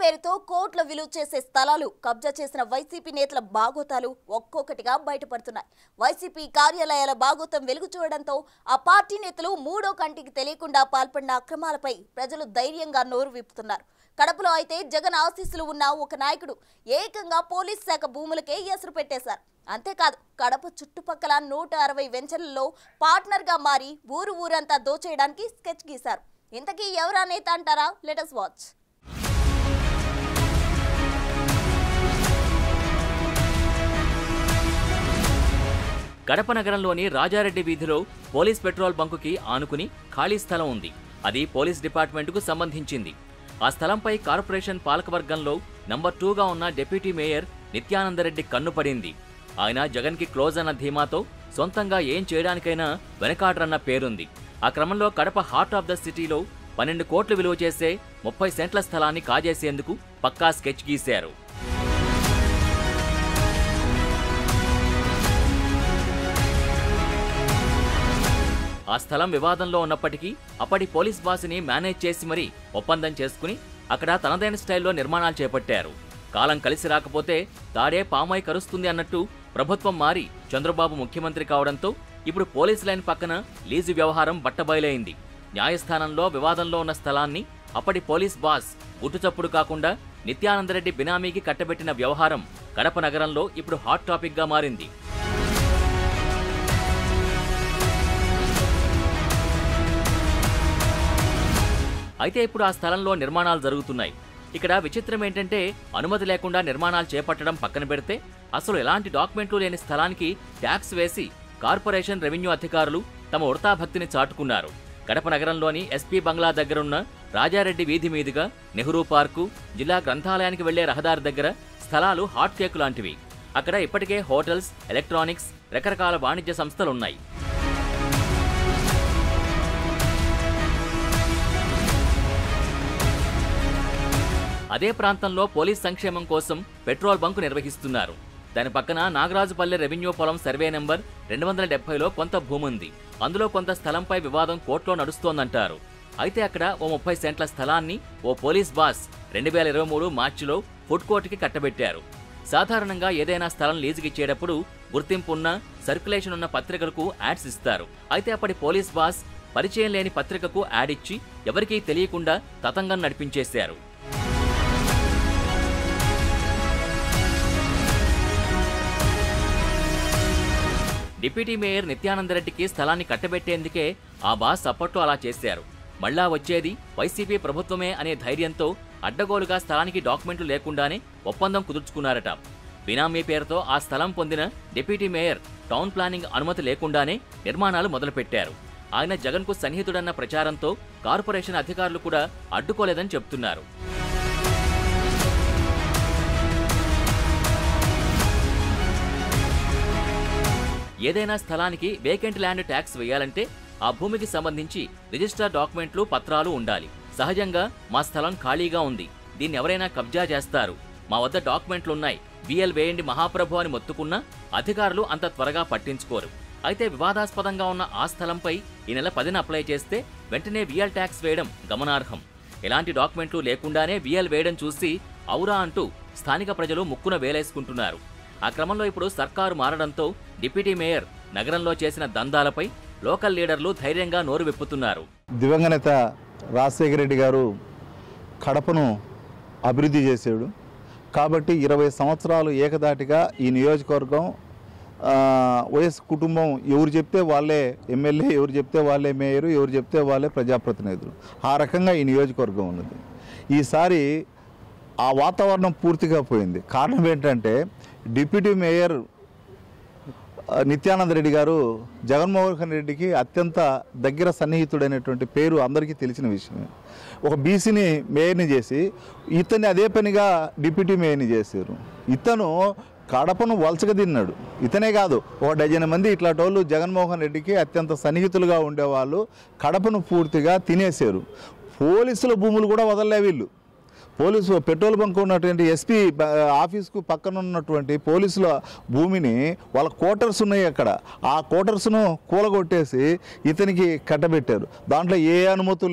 పేరుతో కోట్ల విలువ చేసే స్థలాలు కబ్జా చేసిన వైసీపీ నేతల బాగోతాలు ఒక్కొక్కటిగా బయటపడుతున్నాయి వైసీపీ కార్యాలయాల బాగోతం వెలుగు చూడడంతో ఆ పార్టీ నేతలు మూడో కంటికి తెలియకుండా పాల్పడిన అక్రమాలపై ప్రజలు ధైర్యంగా నోరు విప్పుతున్నారు కడపలో అయితే జగన్ ఆశీస్సులు ఉన్న ఒక నాయకుడు ఏకంగా పోలీస్ శాఖ భూములకే ఎసురు పెట్టేశారు అంతేకాదు కడప చుట్టుపక్కల నూట అరవై వెంచర్లలో పార్ట్నర్గా మారి ఊరు ఊరంతా దోచేయడానికి స్కెచ్ గీశారు ఇంతకీ ఎవరా నేత అంటారా లెటస్ వాచ్ కడప నగరంలోని రాజారెడ్డి వీధిలో పోలీస్ పెట్రోల్ బంకుకి ఆనుకుని ఖాళీ స్థలం ఉంది అది పోలీస్ డిపార్ట్మెంటుకు సంబంధించింది ఆ స్థలంపై కార్పొరేషన్ పాలకవర్గంలో నంబర్ టూగా ఉన్న డిప్యూటీ మేయర్ నిత్యానందరెడ్డి కన్ను పడింది ఆయన జగన్కి క్లోజ్ అన్న ధీమాతో సొంతంగా ఏం చేయడానికైనా వెనకాడరన్న పేరుంది ఆ క్రమంలో కడప హార్ట్ ఆఫ్ ద సిటీలో పన్నెండు కోట్లు విలువ చేసే ముప్పై సెంట్ల స్థలాన్ని కాజేసేందుకు పక్కా స్కెచ్ గీశారు ఆ స్థలం వివాదంలో ఉన్నప్పటికీ అప్పటి పోలీస్ బాస్ని మేనేజ్ చేసి మరీ ఒప్పందం చేసుకుని అక్కడ తనదైన స్టైల్లో నిర్మాణాలు చేపట్టారు కాలం కలిసి రాకపోతే తాడే పామాయి కరుస్తుంది అన్నట్టు ప్రభుత్వం మారి చంద్రబాబు ముఖ్యమంత్రి కావడంతో ఇప్పుడు పోలీస్ లైన్ పక్కన లీజు వ్యవహారం బట్టబయలైంది న్యాయస్థానంలో వివాదంలో ఉన్న స్థలాన్ని అప్పటి పోలీస్ బాస్ గుట్టుచప్పుడు కాకుండా నిత్యానందరెడ్డి బినామీకి కట్టబెట్టిన వ్యవహారం కడప నగరంలో ఇప్పుడు హాట్ టాపిక్గా మారింది అయితే ఇప్పుడు ఆ స్థలంలో నిర్మాణాలు జరుగుతున్నాయి ఇక్కడ విచిత్రం ఏంటంటే అనుమతి లేకుండా నిర్మాణాలు చేపట్టడం పక్కన పెడితే అసలు ఎలాంటి డాక్యుమెంట్లు లేని స్థలానికి ట్యాక్స్ వేసి కార్పొరేషన్ రెవెన్యూ అధికారులు తమ ఉడతాభక్తిని చాటుకున్నారు కడప నగరంలోని ఎస్పీ బంగ్లా దగ్గరున్న రాజారెడ్డి వీధి మీదుగా నెహ్రూ పార్కు జిల్లా గ్రంథాలయానికి వెళ్లే రహదారి దగ్గర స్థలాలు హాట్ కేక్ లాంటివి అక్కడ ఇప్పటికే హోటల్స్ ఎలక్ట్రానిక్స్ రకరకాల వాణిజ్య సంస్థలున్నాయి అదే ప్రాంతంలో పోలీస్ సంక్షేమం కోసం పెట్రోల్ బంకు నిర్వహిస్తున్నారు దాని పక్కన నాగరాజుపల్లె రెవెన్యూ పొలం సర్వే నెంబర్ రెండు వందల డెబ్బైలో కొంత భూమి ఉంది అందులో కొంత స్థలంపై వివాదం కోర్టులో నడుస్తోందంటారు అయితే అక్కడ ఓ ముప్పై సెంట్ల స్థలాన్ని ఓ పోలీస్ బాస్ రెండు వేల ఇరవై మూడు మార్చిలో ఫుడ్ కోర్టుకి కట్టబెట్టారు సాధారణంగా ఏదైనా స్థలం లీజుకిచ్చేటప్పుడు గుర్తింపు ఉన్న సర్క్యులేషన్ ఉన్న పత్రికలకు యాడ్స్ ఇస్తారు అయితే అప్పటి పోలీస్ బాస్ పరిచయం లేని పత్రికకు యాడ్ ఇచ్చి ఎవరికీ తెలియకుండా తతంగం నడిపించేశారు డిప్యూటీ మేయర్ నిత్యానందరెడ్డికి స్థలాన్ని కట్టబెట్టేందుకే ఆ బాస్ అప్పట్లో అలా చేశారు మళ్ళా వచ్చేది వైసీపీ ప్రభుత్వమే అనే ధైర్యంతో అడ్డగోలుగా స్థలానికి డాక్యుమెంట్లు లేకుండానే ఒప్పందం కుదుర్చుకున్నారట బినామీ పేరుతో ఆ స్థలం పొందిన డిప్యూటీ మేయర్ టౌన్ ప్లానింగ్ అనుమతి లేకుండానే నిర్మాణాలు మొదలుపెట్టారు ఆయన జగన్కు సన్నిహితుడన్న ప్రచారంతో కార్పొరేషన్ అధికారులు కూడా అడ్డుకోలేదని చెప్తున్నారు ఏదైనా స్థలానికి వేకెంట్ ల్యాండ్ ట్యాక్స్ వేయాలంటే ఆ భూమికి సంబంధించి రిజిస్టర్ డాక్యుమెంట్లు పత్రాలు ఉండాలి సహజంగా మా స్థలం ఖాళీగా ఉంది దీన్ని ఎవరైనా కబ్జా చేస్తారు మా వద్ద డాక్యుమెంట్లున్నాయి బిఎల్ వేయండి మహాప్రభు అని మొత్తుకున్నా అధికారులు అంత త్వరగా పట్టించుకోరు అయితే వివాదాస్పదంగా ఉన్న ఆ స్థలంపై ఈ నెల పదిన అప్లై చేస్తే వెంటనే విఎల్ ట్యాక్స్ వేయడం గమనార్హం ఎలాంటి డాక్యుమెంట్లు లేకుండానే విఎల్ వేయడం చూసి ఔరా అంటూ స్థానిక ప్రజలు ముక్కున వేలేసుకుంటున్నారు ఆ క్రమంలో ఇప్పుడు సర్కారు మారడంతో డిప్యూటీ మేయర్ నగరంలో చేసిన దందాలపై లోకల్ లీడర్లు ధైర్యంగా నోరు విప్పుతున్నారు దివంగత రాజశేఖర రెడ్డి గారు కడపను అభివృద్ధి చేశాడు కాబట్టి ఇరవై సంవత్సరాలు ఏకదాటిగా ఈ నియోజకవర్గం ఆ, వైఎస్ కుటుంబం ఎవరు చెప్తే వాళ్ళే ఎమ్మెల్యే ఎవరు చెప్తే వాళ్ళే మేయరు ఎవరు చెప్తే వాళ్ళే ప్రజాప్రతినిధులు ఆ రకంగా ఈ నియోజకవర్గం ఉన్నది ఈసారి ఆ వాతావరణం పూర్తిగా పోయింది కారణం ఏంటంటే డిప్యూటీ మేయర్ ఆ, నిత్యానంద రెడ్డి గారు జగన్మోహన్ రెడ్డికి అత్యంత దగ్గర సన్నిహితుడైనటువంటి పేరు అందరికీ తెలిసిన విషయమే ఒక బీసీని మేయర్ని చేసి ఇతన్ని అదే పనిగా డిప్యూటీ మేయర్ని చేశారు ఇతను కడపను వలసగా తిన్నాడు ఇతనే కాదు ఒక డజన్ మంది ఇట్లాంటి వాళ్ళు జగన్మోహన్ రెడ్డికి అత్యంత సన్నిహితులుగా ఉండేవాళ్ళు కడపను పూర్తిగా తినేశారు పోలీసుల భూములు కూడా వదలలే వీళ్ళు పోలీసు పెట్రోల్ బంక్ ఉన్నటువంటి ఎస్పీ బ- ఆఫీస్కు పక్కన ఉన్నటువంటి పోలీసుల భూమిని వాళ్ళ క్వార్టర్స్ ఉన్నాయి అక్కడ ఆ క్వార్టర్స్ను కూలగొట్టేసి ఇతనికి కట్టబెట్టారు దాంట్లో ఏ అనుమతులు లేవు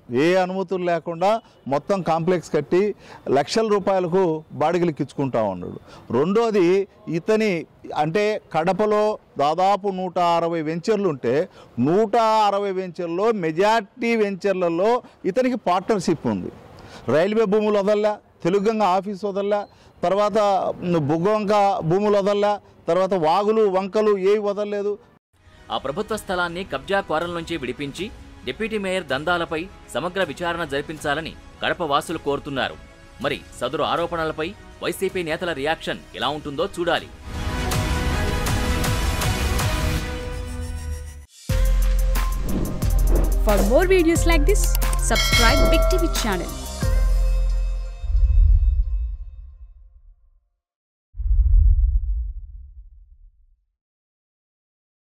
ఏ అనుమతులు లేకుండా మొత్తం కాంప్లెక్స్ కట్టి లక్షల రూపాయలకు బాడిగలకు ఇచ్చుకుంటా ఉన్నాడు రెండోది ఇతని అంటే కడపలో దాదాపు నూట అరవై వెంచర్లు ఉంటే నూట అరవై వెంచర్లో మెజార్టీ వెంచర్లలో ఇతనికి పార్ట్నర్షిప్ ఉంది రైల్వే భూములు వదల్లా తెలుగంగ ఆఫీస్ వదల్లా తర్వాత బుగ్గవంక భూములు వదల్లా తర్వాత వాగులు వంకలు ఏవి వదలలేదు ఆ ప్రభుత్వ స్థలాన్ని కబ్జా కోరల నుంచి విడిపించి డిప్యూటీ మేయర్ దందాలపై సమగ్ర విచారణ జరిపించాలని కడప వాసులు కోరుతున్నారు మరి సదరు ఆరోపణలపై వైసీపీ నేతల రియాక్షన్ ఎలా ఉంటుందో చూడాలి For more videos like this, subscribe Big TV channel